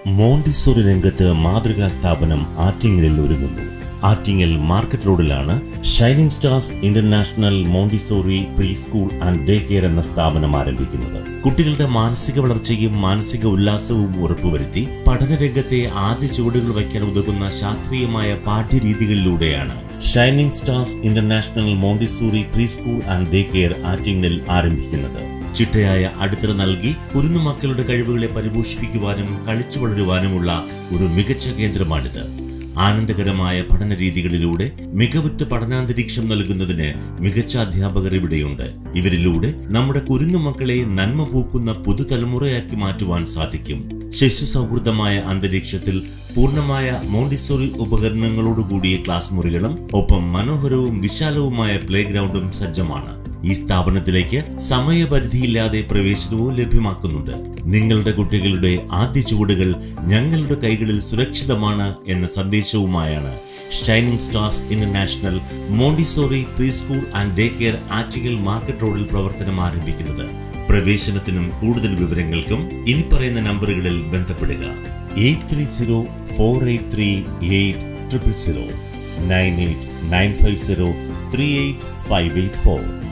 Montessori രംഗത്ത് മാതൃകാ സ്ഥാപനം ആറ്റിങ്ങലിൽ ഒരുങ്ങുന്നു ആറ്റിങ്ങൽ മാർക്കറ്റ് റോഡിലാണ് Shining Stars International Montessori pre school and day care എന്ന സ്ഥാപനം ആരംഭിക്കുന്നത് കുട്ടികളുടെ മാനസിക വളർച്ചയും മാനസിക ഉല്ലാസവും ഉറപ്പുവരുത്തി പഠനരംഗത്തെ ആദ്യ ചുവടുകൾ വയ്ക്കാൻ ഉതകുന്ന ശാസ്ത്രീയമായ പാഠ്യരീതികളിലൂടെയാണ് Shining Stars International Montessori pre school and day care ആറ്റിങ്ങലിൽ ആരംഭിക്കുന്നത് ചിട്ടയായ അടിത്തറ നൽകി കുരുന്നു മക്കളുടെ കഴിവുകളെ പരിപോഷിപ്പിക്കുവാനും കളിച്ചു വളരുവാനുമുള്ള ഒരു മികച്ച കേന്ദ്രമാണിത് ആനന്ദകരമായ പഠന രീതികളിലൂടെ മികവുറ്റ പഠനാന്തരീക്ഷം നൽകുന്നതിന് മികച്ച അധ്യാപകർ ഇവിടെയുണ്ട് ഇവരിലൂടെ നമ്മുടെ കുരുന്നു മക്കളെ നന്മ പൂക്കുന്ന പുതുതലമുറയാക്കി മാറ്റുവാൻ സാധിക്കും ശിശു സൗഹൃദമായ അന്തരീക്ഷത്തിൽ പൂർണ്ണമായ മോണ്ടിസോറി ഉപകരണങ്ങളോടുകൂടിയ ക്ലാസ് മുറികളും ഒപ്പം മനോഹരവും വിശാലവുമായ പ്ലേ ഗ്രൗണ്ടും സജ്ജമാണ് ഈ സ്ഥാപനത്തിലേക്ക് സമയപരിധിയില്ലാതെ പ്രവേശനവും ലഭ്യമാക്കുന്നുണ്ട് നിങ്ങളുടെ കുട്ടികളുടെ ആദ്യ ചുവടുകൾ ഞങ്ങളുടെ കൈകളിൽ സുരക്ഷിതമാണ് എന്ന സന്ദേശവുമായാണ് Shining Stars International Montessori pre school and day care Attingal market റോഡിൽ പ്രവർത്തനം ആരംഭിക്കുന്നത് പ്രവേശനത്തിനും കൂടുതൽ വിവരങ്ങൾക്കും ഇനി പറയുന്ന നമ്പറുകളിൽ ബന്ധപ്പെടുക eight three zero four eight three eight triple zero nine eight nine five zero three eight five eight four